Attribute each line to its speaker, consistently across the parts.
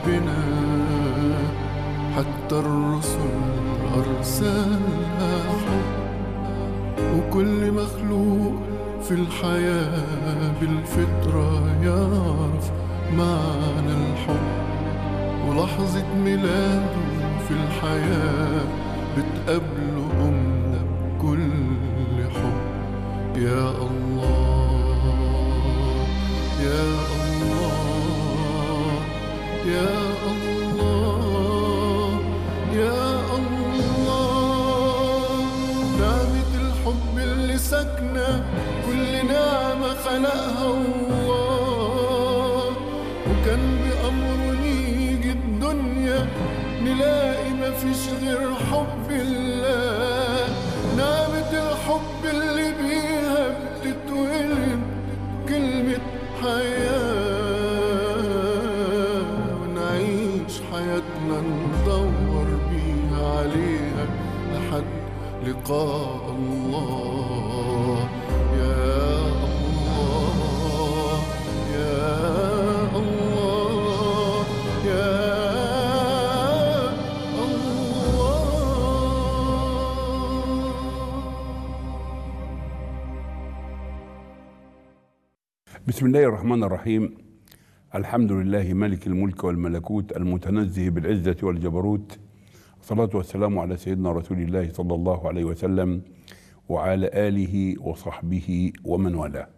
Speaker 1: ربنا حتى الرسل أرسلها حب وكل مخلوق في الحياة بالفطرة يعرف معنى الحب ولحظة ميلاده في الحياة بتقابله أمنا بكل حب يا الله يا الله يا الله يا الله نعمة الحب اللي سكنة كل نعمة خلقها الله وكان بأمره نيجي الدنيا نلاقي مفيش غير حب الله نعمة الحب اللي بيها بتتولد كلمة حياة ونعيش حياتنا ندور بيها عليها لحد لقاء الله يا الله يا الله يا الله
Speaker 2: بسم الله الرحمن الرحيم الحمد لله ملك الملك والملكوت المتنزه بالعزة والجبروت الصلاة والسلام على سيدنا رسول الله صلى الله عليه وسلم وعلى آله وصحبه ومن والاه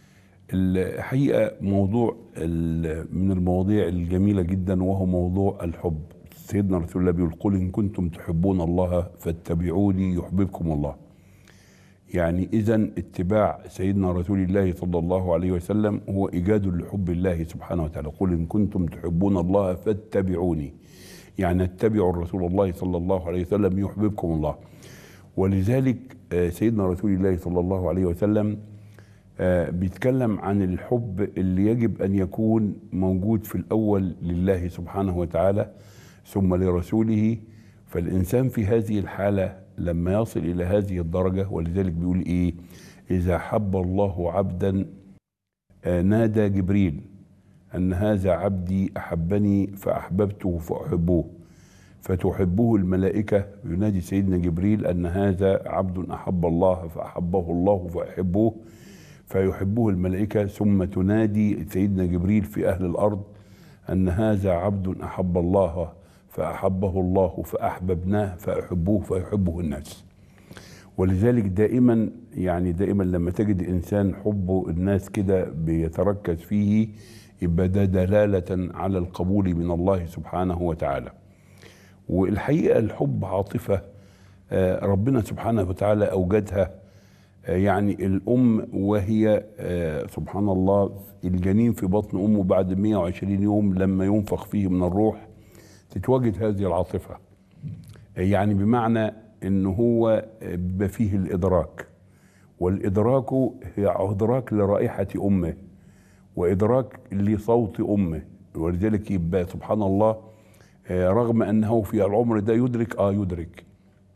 Speaker 2: الحقيقة موضوع ال- من المواضيع الجميلة جدا وهو موضوع الحب سيدنا رسول الله بيقول قل إن كنتم تحبون الله فاتبعوني يحببكم الله يعني إذا اتباع سيدنا رسول الله صلى الله عليه وسلم هو إيجاد لحب الله سبحانه وتعالى قل إن كنتم تحبون الله فاتبعوني يعني اتبعوا الرسول الله صلى الله عليه وسلم يحببكم الله ولذلك آه، سيدنا رسول الله صلى الله عليه وسلم آه، بيتكلم عن الحب اللي يجب أن يكون موجود في الأول لله سبحانه وتعالى ثم لرسوله فالإنسان في هذه الحالة لما يصل إلى هذه الدرجة ولذلك بيقول إيه إذا حب الله عبدا آه، نادى جبريل أن هذا عبدي أحبني فأحببته فأحبوه فتحبه الملائكة ينادي سيدنا جبريل أن هذا عبد أحب الله فأحبه الله فأحبوه فيحبه الملائكة ثم تنادي سيدنا جبريل في أهل الأرض أن هذا عبد أحب الله فأحبه الله فأحببناه فأحبوه فيحبه الناس ولذلك دائما يعني دائما لما تجد إنسان حبه الناس كده بيتركز فيه يبقى ده دلالة على القبول من الله سبحانه وتعالى والحقيقة الحب عاطفة آه، ربنا سبحانه وتعالى أوجدها آه، يعني الأم وهي آه، سبحان الله الجنين في بطن أمه بعد 120 يوم لما ينفخ فيه من الروح تتواجد هذه العاطفة آه، يعني بمعنى إن هو آه، بيبقى فيه الإدراك والإدراك هي إدراك لرائحة أمه وإدراك لصوت أمه ولذلك يبقى سبحان الله آه، رغم أنه في العمر ده يدرك آه يدرك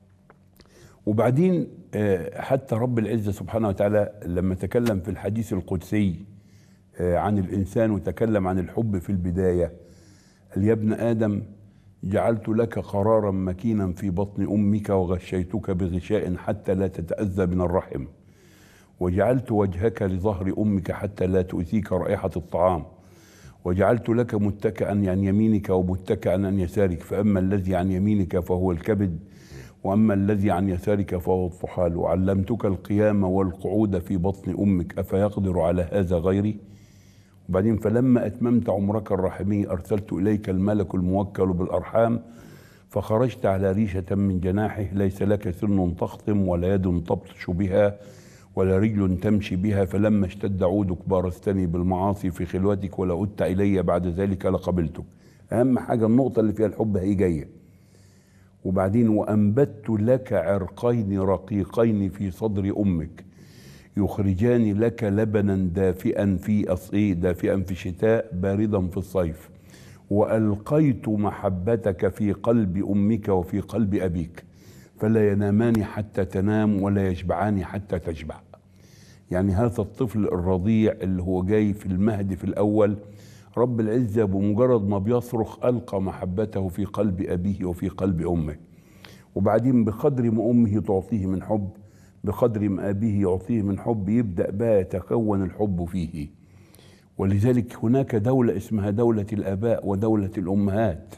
Speaker 2: وبعدين آه، حتى رب العزة سبحانه وتعالى لما تكلم في الحديث القدسي آه، عن الإنسان وتكلم عن الحب في البداية قال يا ابن آدم جعلت لك قرارا مكينا في بطن أمك وغشيتك بغشاء حتى لا تتأذى من الرحم وجعلت وجهك لظهر أمك حتى لا تؤذيك رائحة الطعام وجعلت لك متكئا عن يمينك ومتكئا عن يسارك فأما الذي عن يمينك فهو الكبد وأما الذي عن يسارك فهو الطحال وعلمتك القيام والقعود في بطن أمك أفيقدر على هذا غيري وبعدين فلما أتممت عمرك الرحمي أرسلت إليك الملك الموكل بالأرحام فخرجت على ريشة من جناحه ليس لك سن تخطم ولا يد تبطش بها ولا رجل تمشي بها فلما اشتد عودك بارزتني بالمعاصي في خلوتك ولا عدت إلي بعد ذلك لقبلتك أهم حاجة النقطة اللي فيها الحب هي جاية وبعدين وأنبت لك عرقين رقيقين في صدر أمك يخرجان لك لبنا دافئا في أصئي دافئا في الشتاء باردا في الصيف وألقيت محبتك في قلب أمك وفي قلب أبيك فلا ينامان حتى تنام ولا يشبعان حتى تشبع يعني هذا الطفل الرضيع اللي هو جاي في المهد في الأول رب العزة بمجرد ما بيصرخ ألقى محبته في قلب أبيه وفي قلب أمه وبعدين بقدر ما أمه تعطيه من حب بقدر ما أبيه يعطيه من حب يبدأ بقى يتكون الحب فيه ولذلك هناك دولة اسمها دولة الآباء ودولة الأمهات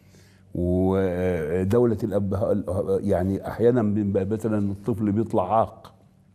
Speaker 2: ودولة الأب يعني أحيانا بيبقى مثلا الطفل بيطلع عاق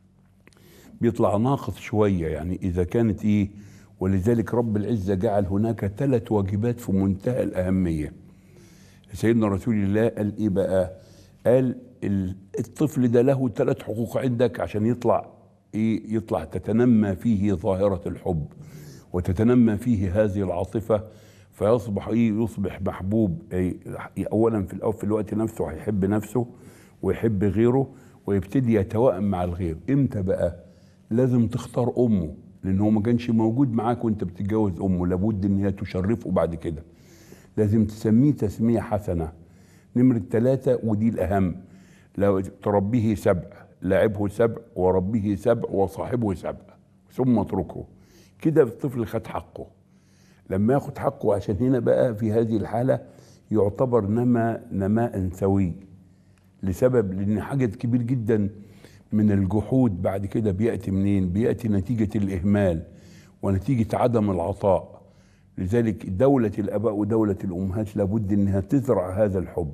Speaker 2: بيطلع ناقص شوية يعني إذا كانت إيه ولذلك رب العزة جعل هناك ثلاث واجبات في منتهى الأهمية سيدنا رسول الله قال إيه بقى قال ال- الطفل ده له ثلاث حقوق عندك عشان يطلع إيه يطلع تتنمى فيه ظاهرة الحب وتتنمى فيه هذه العاطفة فيصبح إيه يصبح محبوب إيه أولا في الأول في الوقت نفسه هيحب نفسه ويحب غيره ويبتدي يتوائم مع الغير امتى بقى لازم تختار امه لان هو ما كانش موجود معاك وانت بتتجوز امه لابد ان هي تشرفه بعد كده لازم تسميه تسميه حسنه نمره ثلاثه ودي الاهم لو تربيه سبع لاعبه سبع وربيه سبع وصاحبه سبع ثم اتركه كده الطفل خد حقه لما ياخد حقه عشان هنا بقى في هذه الحاله يعتبر نما نماء سوي لسبب لان حاجه كبير جدا من الجحود بعد كده بياتي منين؟ بياتي نتيجه الاهمال ونتيجه عدم العطاء لذلك دولة الآباء ودولة الأمهات لابد إنها تزرع هذا الحب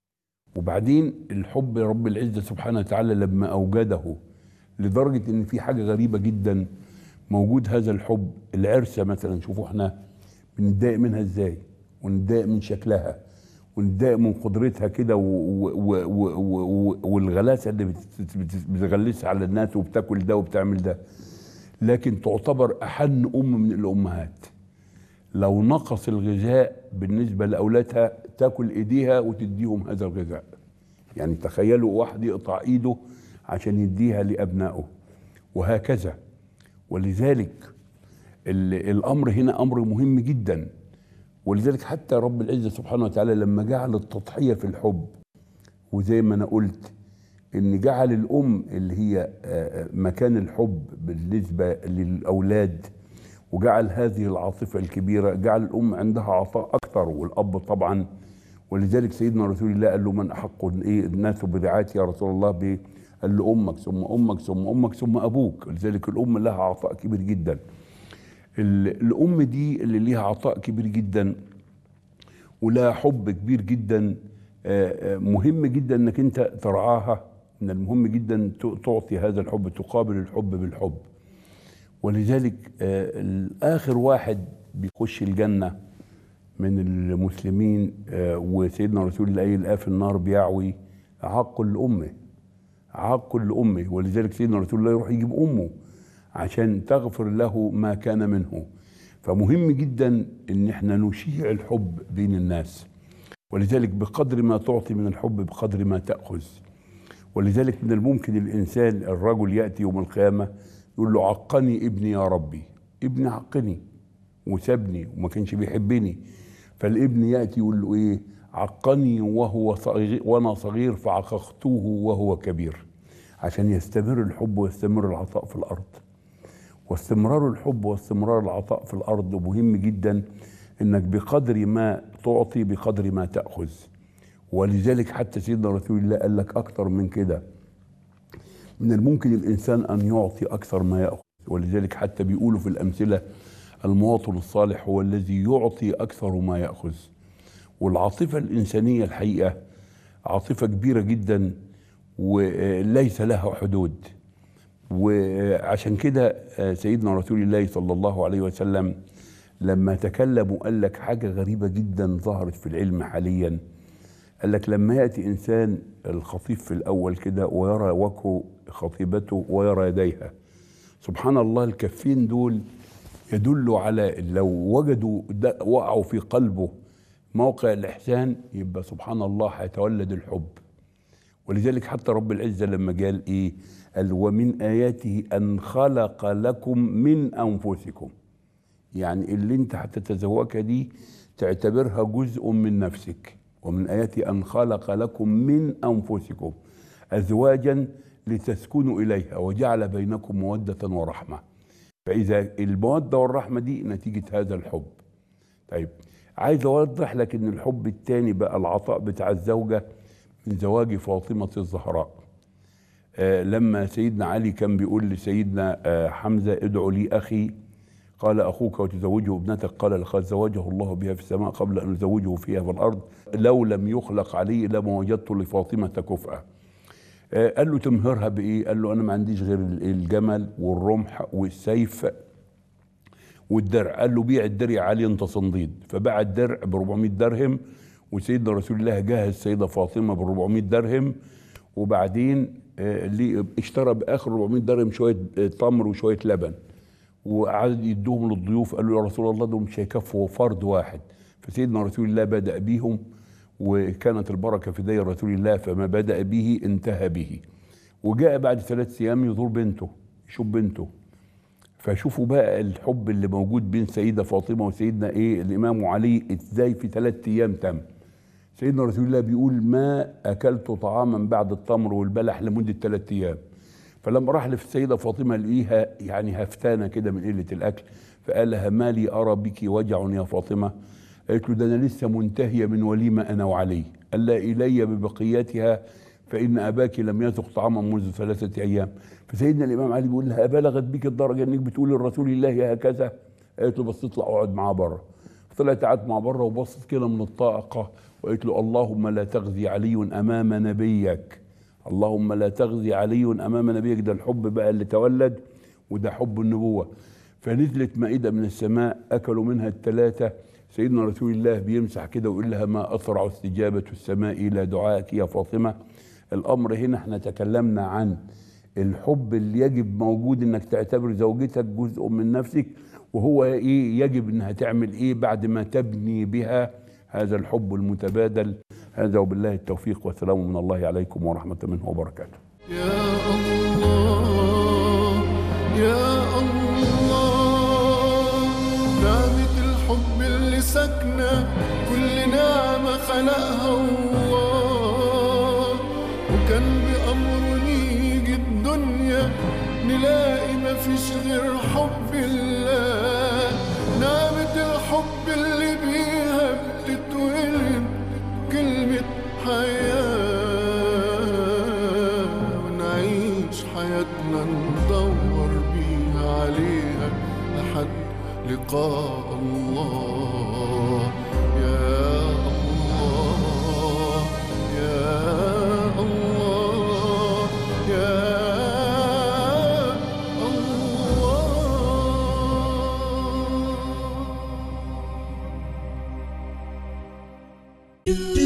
Speaker 2: وبعدين الحب رب العزة سبحانه وتعالى لما أوجده لدرجة إن في حاجة غريبة جدا موجود هذا الحب العرسة مثلا شوفوا احنا بنتضايق منها ازاي ونتضايق من شكلها ونتضايق من قدرتها كده و- و- و- و- و- والغلاسه اللي بت- بت- بتغلسها على الناس وبتاكل ده وبتعمل ده لكن تعتبر احن ام من الامهات لو نقص الغذاء بالنسبه لاولادها تاكل ايديها وتديهم هذا الغذاء يعني تخيلوا واحد يقطع ايده عشان يديها لابنائه وهكذا ولذلك ال- الامر هنا امر مهم جدا ولذلك حتى رب العزه سبحانه وتعالى لما جعل التضحيه في الحب وزي ما انا قلت ان جعل الام اللي هي آه، مكان الحب بالنسبه للاولاد وجعل هذه العاطفه الكبيره جعل الام عندها عطاء اكثر والاب طبعا ولذلك سيدنا رسول الله قال له من احق ايه الناس برعايتي يا رسول الله ب قال له امك ثم امك ثم امك ثم ابوك ولذلك الام لها عطاء كبير جدا ال- الام دي اللي ليها عطاء كبير جدا ولها حب كبير جدا آه، آه، مهم جدا انك انت ترعاها من المهم جدا ت- تعطي هذا الحب تقابل الحب بالحب ولذلك آه، اخر واحد بيخش الجنه من المسلمين آه، وسيدنا رسول الله قال في النار بيعوي عق لامه عق لامه ولذلك سيدنا رسول الله يروح يجيب امه عشان تغفر له ما كان منه فمهم جدا ان احنا نشيع الحب بين الناس ولذلك بقدر ما تعطي من الحب بقدر ما تاخذ ولذلك من الممكن الانسان الرجل ياتي يوم القيامه يقول له عقني ابني يا ربي ابني عقني وسابني وما كانش بيحبني فالابن ياتي يقول له ايه عقني وهو صغير وانا صغير فعققته وهو كبير عشان يستمر الحب ويستمر العطاء في الارض واستمرار الحب واستمرار العطاء في الارض مهم جدا انك بقدر ما تعطي بقدر ما تاخذ ولذلك حتى سيدنا رسول الله قال لك اكثر من كده من الممكن الانسان ان يعطي اكثر ما ياخذ ولذلك حتى بيقولوا في الامثله المواطن الصالح هو الذي يعطي اكثر ما ياخذ والعاطفه الانسانيه الحقيقه عاطفه كبيره جدا وليس لها حدود وعشان كده آه، سيدنا رسول الله صلى الله عليه وسلم لما تكلم وقال لك حاجه غريبه جدا ظهرت في العلم حاليا قال لك لما ياتي انسان الخطيب في الاول كده ويرى وجه خطيبته ويرى يديها سبحان الله الكفين دول يدلوا على لو وجدوا ده وقعوا في قلبه موقع الاحسان يبقى سبحان الله هيتولد الحب ولذلك حتى رب العزه لما قال ايه قال ومن اياته ان خلق لكم من انفسكم يعني اللي انت هتتزوجها دي تعتبرها جزء من نفسك ومن آياته أن خلق لكم من أنفسكم أزواجا لتسكنوا إليها وجعل بينكم مودة ورحمة فإذا المودة والرحمة دي نتيجة هذا الحب طيب عايز اوضح لك ان الحب الثاني بقى العطاء بتاع الزوجه من زواج فاطمه الزهراء آه لما سيدنا علي كان بيقول لسيدنا آه حمزه ادعو لي اخي قال اخوك وتزوجه ابنتك قال لقد زوجه الله بها في السماء قبل ان يزوجه فيها في الارض لو لم يخلق علي لما وجدت لفاطمه كفءا آه قال له تمهرها بايه؟ قال له انا ما عنديش غير الجمل والرمح والسيف والدرع قال له بيع الدرع يا علي انت صنديد فباع الدرع ب 400 درهم وسيدنا رسول الله جهز السيده فاطمه ب 400 درهم وبعدين آه، ليه- اشترى باخر 400 درهم شويه آه، تمر وشويه لبن وقعد يدوهم للضيوف قالوا يا رسول الله دول مش هيكفوا فرد واحد فسيدنا رسول الله بدا بيهم وكانت البركه في دي رسول الله فما بدا به انتهى به وجاء بعد ثلاث ايام يزور بنته يشوف بنته فشوفوا بقى الحب اللي موجود بين سيدة فاطمة وسيدنا ايه الامام علي ازاي في ثلاث ايام تم سيدنا رسول الله بيقول ما اكلت طعاما بعد التمر والبلح لمدة ثلاث ايام فلما راح للسيدة فاطمة لقيها يعني هفتانة كده من قلة الاكل فقال لها ما لي ارى بك وجع يا فاطمة قالت له ده انا لسه منتهية من وليمة انا وعلي قال لها الي ببقيتها فإن أباك لم يذق طعاما منذ ثلاثة أيام فسيدنا الإمام علي بيقول لها أبلغت بك الدرجة إنك بتقول لرسول الله هكذا قالت له بس اطلع اقعد معاه بره طلعت قعدت معاه بره وبصت كده من الطاقة وقالت له اللهم لا تغزي علي أمام نبيك اللهم لا تغزي علي أمام نبيك ده الحب بقى اللي تولد وده حب النبوة فنزلت مائدة من السماء أكلوا منها الثلاثة سيدنا رسول الله بيمسح كده ويقول لها ما أسرع استجابة السماء إلى دعائك يا فاطمة الأمر هنا احنا تكلمنا عن الحب اللي يجب موجود انك تعتبر زوجتك جزء من نفسك وهو ايه يجب انها تعمل ايه بعد ما تبني بها هذا الحب المتبادل هذا وبالله التوفيق والسلام من الله عليكم ورحمة منه وبركاته
Speaker 1: يا الله يا الله نعمة الحب اللي سكنة كل نعمة خلقها الله وكان بأمره نيجي الدنيا نلاقي مفيش غير حب الله نعمة الحب اللي بيها بتتولد كلمة حياة ونعيش حياتنا ندور بيها عليها لحد لقاء الله يا الله يا الله يا الله